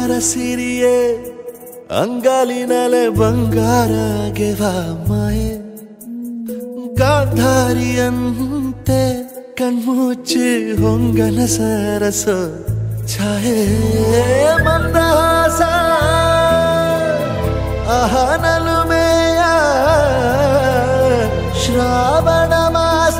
ಸಿಂಗಾರ ಸಿರಿಯೇ ಅಂಗಾಲಿನಲೆ ಬಂಗಾರ ಗೆವ ಮಾಯೆ ಗಾಂಧಾರಿಯಂತೆ ಕಣ್ಮುಚ್ಚಿ ಹೊಂಗನ ಸರಸ ಛಾಯೆ ಮಂದಹಾಸ ಅಹನಲುಮೆಯ ಶ್ರಾವಣ ಮಾಸ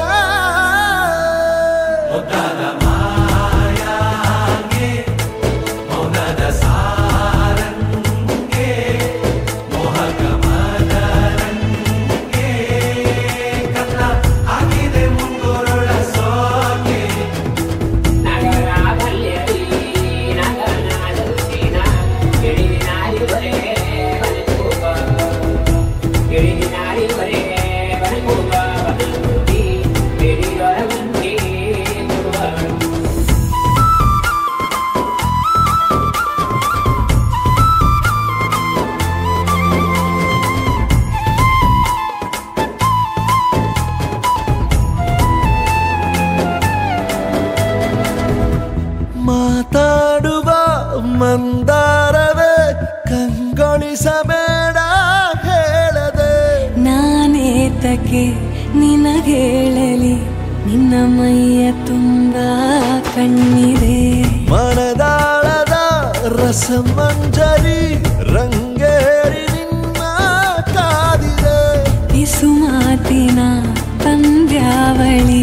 ಮಾತಾಡುವ ಮಂದಾರವೇ ಕಂಗೊಳಿಸಬೇಡ ಹೇಳದೆ ನಾನೇತಕ್ಕೆ ನಿನಗೇಳಲಿ ನಿನ್ನ ಮೈಯ ತುಂಬ ಕಣ್ಣಿದೆ ಮನದಾಳದ ರಸಮಂಜರಿ ರಂಗೇರಿ ನಿನ್ನ ಕಾದಿದೆ ಇಸು ಮಾತಿನ ಪಂದ್ಯಾವಳಿ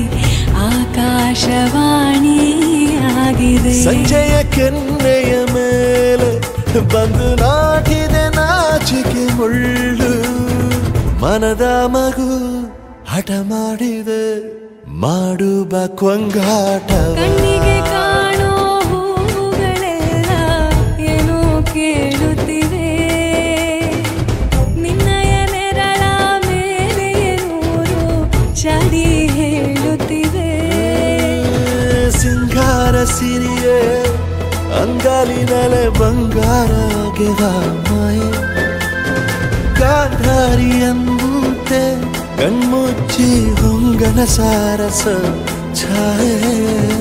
ಆಕಾಶವಾಣಿಯಾಗಿದೆ ಸಂಜೆಯ ಕೆನ್ನೆಯ ಮೇಲೆ ಬಂದು ನಾಟಿದೆ ನಾಚಿಕೆ ಮುಳ್ಳು ಮನದ ಮಗು ಹಠ ಮಾಡಿದೆ ಮಾಡುವ ಕೊಂಗಾಟವ ಕಣ್ಣಿಗೆ ಕಾಣೋ ಹೂಗಳೆಲ್ಲ ಏನೋ ಕೇಳುತ್ತಿವೆ ನಿನ್ನಯ ನೆರಳ ಮೇಲೆ ನೂರು ಚಡಿ ಹೇಳುತ್ತಿವೆ ಸಿಂಗಾರ ಸಿರಿಯೇ ಅಂಗಾಲಿನಲೆ ಬಂಗಾರ ಗೆವ ಮಾಯೆ ಗಾಂಧಾರಿಯಂತೆ ಕಣ್ಮುಚ್ಚಿ ಹೊಂಗನ ಸಾರಸ ಛಾಯೆ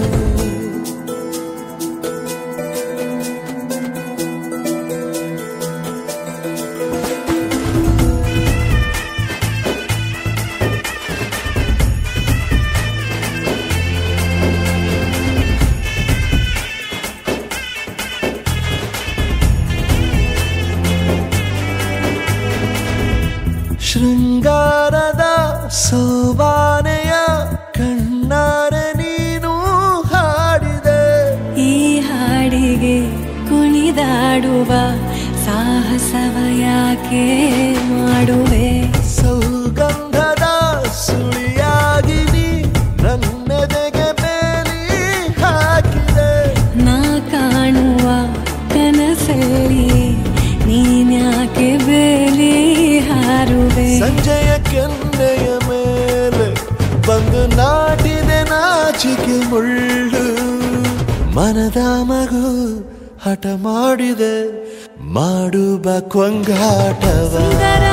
ಶೃಂಗಾರದ ಸೋಬಾನೆಯ ಕಣ್ಣಾರೆ ನೀನು ಹಾಡಿದೆ ಈ ಹಾಡಿಗೆ ಕುಣಿದಾಡುವ ಸಾಹಸವ ಯಾಕೆ ಮಾಡುವೆ ಸೌಗಂಧದ ಸುಳಿಯಾಗಿ ನೀ ನನ್ನೆದೆಗೆ ಬೇಲಿ ಹಾಕಿದೆ ನಾ ಕಾಣುವ ಕನಸಲ್ಲಿ ನೀನ್ಯಾಕೆ ಬೇಲಿ ಹಾರುವೆ ಸಂಜೆಯ ಕೆನ್ನೆಯ ಮೇಲೆ ಬಂದು ನಾಟಿದೆ ನಾಚಿಕೆ ಮುಳ್ಳು ಮನದ ಮಗು ಹಠ ಮಾಡಿದೆ ಮಾಡುವ ಕೊಂಗಾಟವ ಸುಂದರ